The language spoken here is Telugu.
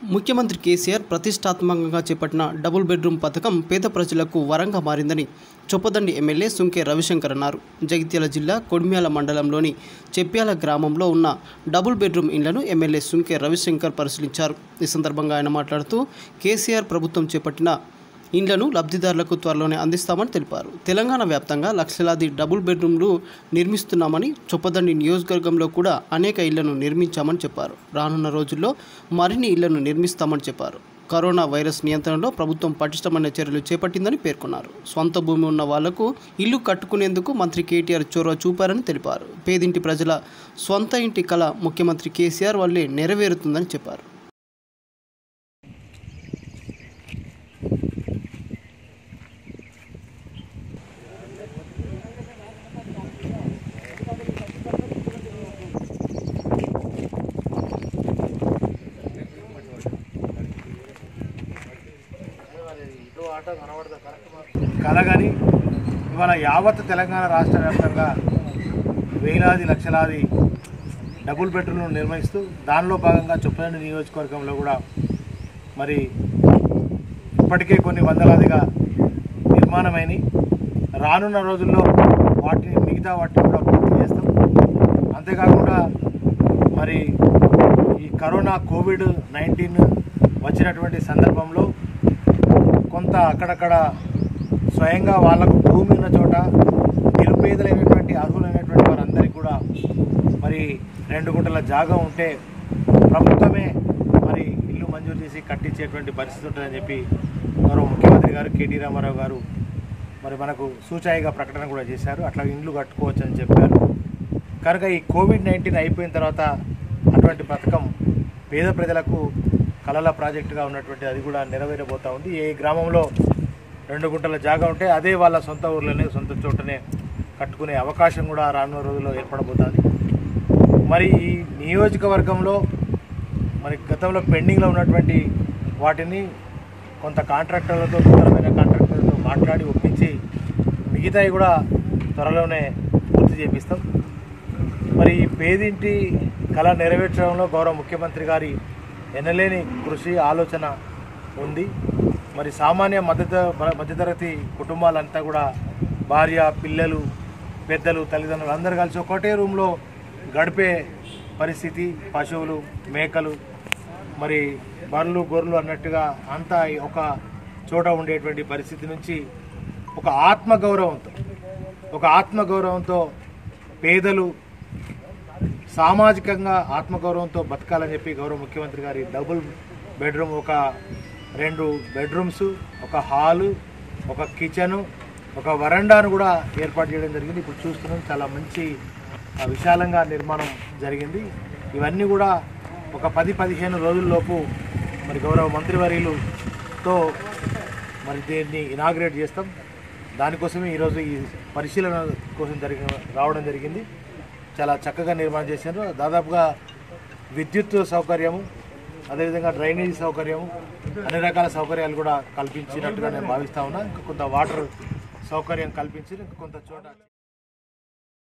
ముఖ్యమంత్రి కేసీఆర్ ప్రతిష్టాత్మకంగా చేపట్టిన డబుల్ బెడ్రూమ్ పథకం పేద ప్రజలకు వరంగా మారిందని చొప్పదండి ఎమ్మెల్యే సుంకే రవిశంకర్ అన్నారు జగిత్యాల జిల్లా కొడిమ్యాల మండలంలోని చెప్యాల గ్రామంలో ఉన్న డబుల్ బెడ్రూమ్ ఇండ్లను ఎమ్మెల్యే సుంకే రవిశంకర్ పరిశీలించారు ఈ సందర్భంగా ఆయన మాట్లాడుతూ కేసీఆర్ ప్రభుత్వం చేపట్టిన ఇండ్లను లబ్ధిదారులకు త్వరలోనే అందిస్తామని తెలిపారు తెలంగాణ వ్యాప్తంగా లక్షలాది డబుల్ బెడ్రూమ్లు నిర్మిస్తున్నామని చొప్పదండి నియోజకవర్గంలో కూడా అనేక ఇళ్లను నిర్మించామని చెప్పారు రానున్న రోజుల్లో మరిన్ని ఇళ్లను నిర్మిస్తామని చెప్పారు కరోనా వైరస్ నియంత్రణలో ప్రభుత్వం పటిష్టమైన చర్యలు చేపట్టిందని పేర్కొన్నారు స్వంత భూమి ఉన్న వాళ్లకు ఇల్లు కట్టుకునేందుకు మంత్రి కేటీఆర్ చొరవ చూపారని తెలిపారు పేదింటి ప్రజల స్వంత ఇంటి కళ ముఖ్యమంత్రి కేసీఆర్ వల్లే నెరవేరుతుందని చెప్పారు కల కానీ ఇవాళ యావత్ తెలంగాణ రాష్ట్ర వ్యాప్తంగా వేలాది లక్షలాది డబుల్ బెడ్రూమ్లు నిర్వహిస్తూ దానిలో భాగంగా చొప్పదండి నియోజకవర్గంలో కూడా మరి ఇప్పటికే కొన్ని వందలాదిగా నిర్మాణమైనవి రానున్న రోజుల్లో వాటిని మిగతా వాటిని కూడా పూర్తి చేస్తాం అంతేకాకుండా మరి ఈ కరోనా కోవిడ్ నైన్టీన్ వచ్చినటువంటి సందర్భంలో కొంత అక్కడక్కడ స్వయంగా వాళ్ళకు భూమి ఉన్న చోట నిరుపేదలైనటువంటి అర్హులైనటువంటి వారందరికీ కూడా మరి రెండు గుంటల జాగా ఉంటే ప్రభుత్వమే మరి ఇల్లు మంజూరు చేసి కట్టించేటువంటి పరిస్థితి ఉంటుందని చెప్పి గౌరవ ముఖ్యమంత్రి గారు కేటీ రామారావు గారు మరి మనకు సూచాయిగా ప్రకటన కూడా చేశారు అట్లా ఇండ్లు కట్టుకోవచ్చు అని చెప్పారు కనుక ఈ కోవిడ్ నైన్టీన్ అయిపోయిన తర్వాత అటువంటి పథకం పేద ప్రజలకు కళల ప్రాజెక్టుగా ఉన్నటువంటి అది కూడా నెరవేరబోతూ ఉంది ఏ గ్రామంలో రెండు గుంటల జాగా ఉంటే అదే వాళ్ళ సొంత ఊర్లోనే సొంత చోటనే కట్టుకునే అవకాశం కూడా రానున్న రోజుల్లో ఏర్పడబోతుంది మరి ఈ నియోజకవర్గంలో మరి గతంలో పెండింగ్లో ఉన్నటువంటి వాటిని కొంత కాంట్రాక్టర్లతో నూతనమైన కాంట్రాక్టర్లతో మాట్లాడి ఒప్పించి మిగతాయి కూడా త్వరలోనే పూర్తి చేపిస్తాం మరి ఈ పేదింటి కళ నెరవేర్చడంలో గౌరవ ముఖ్యమంత్రి గారి ఎనలేని కృషి ఆలోచన ఉంది మరి సామాన్య మధ్య మధ్యతరగతి కుటుంబాలంతా కూడా భార్య పిల్లలు పెద్దలు తల్లిదండ్రులు అందరూ కలిసి ఒకటే రూమ్లో గడిపే పరిస్థితి పశువులు మేకలు మరి బర్రెలు గొర్రెలు అన్నట్టుగా అంతా ఒక చోట ఉండేటువంటి పరిస్థితి నుంచి ఒక ఆత్మగౌరవంతో ఒక ఆత్మగౌరవంతో పేదలు సామాజికంగా ఆత్మగౌరవంతో బతకాలని చెప్పి గౌరవ ముఖ్యమంత్రి గారి డబుల్ బెడ్రూమ్ ఒక రెండు బెడ్రూమ్స్ ఒక హాలు ఒక కిచెను ఒక వరండాను కూడా ఏర్పాటు చేయడం జరిగింది ఇప్పుడు చూస్తున్నాం చాలా మంచి ఆ, విశాలంగా నిర్మాణం జరిగింది ఇవన్నీ కూడా ఒక పది పదిహేను రోజుల్లోపు మరి గౌరవ మంత్రివర్యులతో మరి దీన్ని ఇనాగ్రేట్ చేస్తాం దానికోసమే ఈరోజు ఈ పరిశీలన కోసం జరిగిన రావడం జరిగింది చాలా చక్కగా నిర్మాణం చేశారు దాదాపుగా విద్యుత్ సౌకర్యము అదేవిధంగా డ్రైనేజీ సౌకర్యము అన్ని రకాల సౌకర్యాలు కూడా కల్పించినట్టుగా నేను భావిస్తా ఉన్నా ఇంకా కొంత వాటర్ సౌకర్యం కల్పించి ఇంకా కొంత చోట